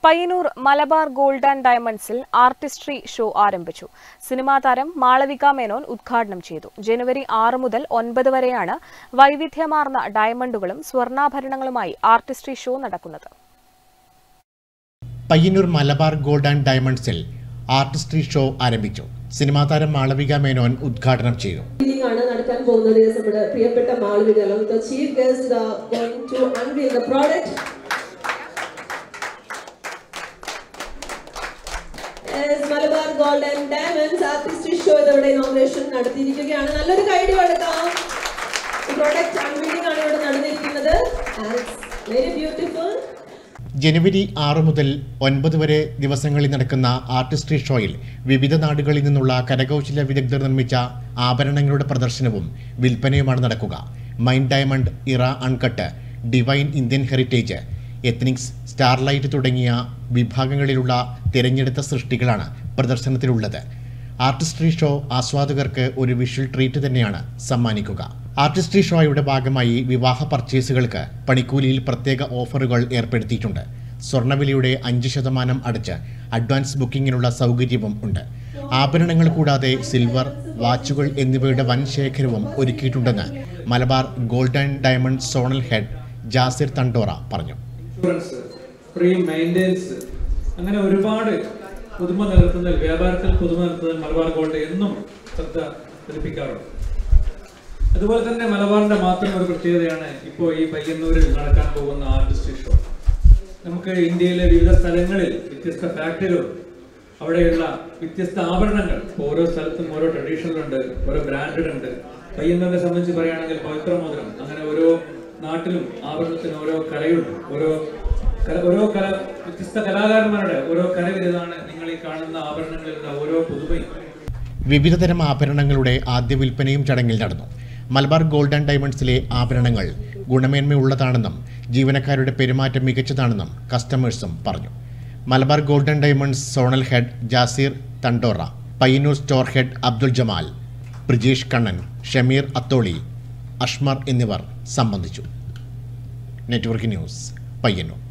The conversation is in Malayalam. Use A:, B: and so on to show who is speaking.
A: പയ്യന്നൂർ മലബാർ ഗോൾഡ് ആൻഡ് ഡയമണ്ട്സിൽ ആർട്ടിസ്ട്രി ഷോ ആരംഭിച്ചു സിനിമാ താരം മാളവിക മേനോൻ ഉദ്ഘാടനം ചെയ്തു ജനുവരി ആറ് മുതൽ ഒൻപത് വരെയാണ് വൈവിധ്യമാർന്ന ഡയമണ്ടുകളും സ്വർണ്ണാഭരണങ്ങളുമായി ആർട്ടിസ്ട്രി ഷോ നടക്കുന്നത്
B: പയ്യന്നൂർ മലബാർ ഗോൾഡ് ആൻഡ് ഡയമണ്ട്സിൽ ആർട്ടിസ്ട്രി ഷോ ആരംഭിച്ചു സിനിമാ താരം മാളവിക മേനോൻ ഉദ്ഘാടനം ചെയ്തു
C: Meeting ആണ് നടക്കാൻ പോകുന്നത് Yes, നമ്മുടെ പ്രിയപ്പെട്ട Malavika along with the chief guest are going to unveil the product. Yes, Malabar gold and diamonds artist show ഇതവിടെ ഇനോഗ്രേഷൻ നടത്തിയിരിക്കുകയാണ് നല്ലൊരു കൈഡി കൊടുക്കാം പ്രോഡക്റ്റ് അൺവീലിംഗ് ആണ് ഇവിടെ നടന്നിരിക്കുന്നത് വെരി ബ്യൂട്ടിഫുൾ
B: ജനുവരി ആറ് മുതൽ ഒൻപത് വരെ ദിവസങ്ങളിൽ നടക്കുന്ന ആർട്ടിസ്ട്രി ഷോയിൽ വിവിധ നാടുകളിൽ നിന്നുള്ള കരകൗശല വിദഗ്ധർ നിർമ്മിച്ച ആഭരണങ്ങളുടെ പ്രദർശനവും വിൽപ്പനയുമാണ് നടക്കുക mine diamond era uncut divine Indian heritage ethnix starlight തുടങ്ങിയ വിഭാഗങ്ങളിലുള്ള തിരഞ്ഞെടുത്ത സൃഷ്ടികളാണ് പ്രദർശനത്തിലുള്ളത് ആർട്ടിസ്ട്രി ഷോ ആസ്വാദകർക്ക് ഒരു വിഷ്വൽ ട്രീറ്റ് തന്നെയാണ് സമ്മാനിക്കുക ആർട്ടിസ്ട്രി ഷോയുടെ ഭാഗമായി വിവാഹ പർച്ചേസുകൾക്ക് പണിക്കൂലിയിൽ പ്രത്യേക ഓഫറുകൾ ഏർപ്പെടുത്തിയിട്ടുണ്ട് സ്വർണ്ണവിലയുടെ അഞ്ച് ശതമാനം അടച്ച് അഡ്വാൻസ് ബുക്കിങ്ങിനുള്ള സൗകര്യവും ഉണ്ട് ആഭരണങ്ങൾ കൂടാതെ സിൽവർ വാച്ചുകൾ എന്നിവയുടെ വൻ ശേഖരവും ഒരുക്കിയിട്ടുണ്ടെന്ന് Malabar gold and diamond zonal head Jasir Thandora പറഞ്ഞു
D: ഇൻഷുറൻസ് ഫ്രീ മെയിൻ്റെനൻസ് അങ്ങനെ ഒരുപാട് പുതുമ നിലനിർത്തുന്നതിൽ വ്യാപാരത്തിൽ പുതുമ നിലനിർത്തുന്നതിൽ മലബാർ ഗോൾഡ് എന്നും ശ്രദ്ധ പതിപ്പിക്കാറുണ്ട് അതുപോലെ തന്നെ മലബാറിന്റെ മാത്രം ഒരു പ്രത്യേകതയാണ് ഇപ്പോൾ ഈ പയ്യന്നൂരിൽ നടക്കാൻ പോകുന്ന ആർട്ടിസ്റ്റ് ഷോ നമുക്ക് ഇന്ത്യയിലെ വിവിധ സ്ഥലങ്ങളിൽ വ്യത്യസ്ത ഫാക്ടറികളും അവിടെയുള്ള വ്യത്യസ്ത ആഭരണങ്ങൾ ഇപ്പൊ ഓരോ സ്ഥലത്തും ഓരോ ട്രഡീഷണൽ ഉണ്ട് ഓരോ ബ്രാൻഡഡ് ഉണ്ട് പയ്യന്നൂരിനെ സംബന്ധിച്ച് പറയുകയാണെങ്കിൽ പവിത്ര മോതിരം അങ്ങനെ ഓരോ നാട്ടിലും ആഭരണത്തിന് ഓരോ കലയുണ്ട് ഓരോ കല- ഓരോ കല വ്യത്യസ്ത കലാകാരന്മാരുടെ ഓരോ കലവിരുതാണ് നിങ്ങൾ ഈ കാണുന്ന ആഭരണങ്ങളിലുള്ള ഓരോ പുതുമയും
B: വിവിധതരം ആഭരണങ്ങളുടെ ആദ്യ വിൽപ്പനയും ചടങ്ങിൽ നടന്നു മലബാർ ഗോൾഡ് ആൻഡ് ഡയമണ്ട്സിലെ ആഭരണങ്ങൾ ഗുണമേന്മയുള്ളതാണെന്നും ജീവനക്കാരുടെ പെരുമാറ്റം മികച്ചതാണെന്നും കസ്റ്റമേഴ്സും പറഞ്ഞു Malabar gold and diamonds zonal head Jaseer Thandora Payyanur store head Abdul Jamal Brijesh Kannan Shameer Atholi Ashmar എന്നിവർ സംബന്ധിച്ചു നെറ്റ്വർക്ക് ന്യൂസ് പയ്യന്നൂർ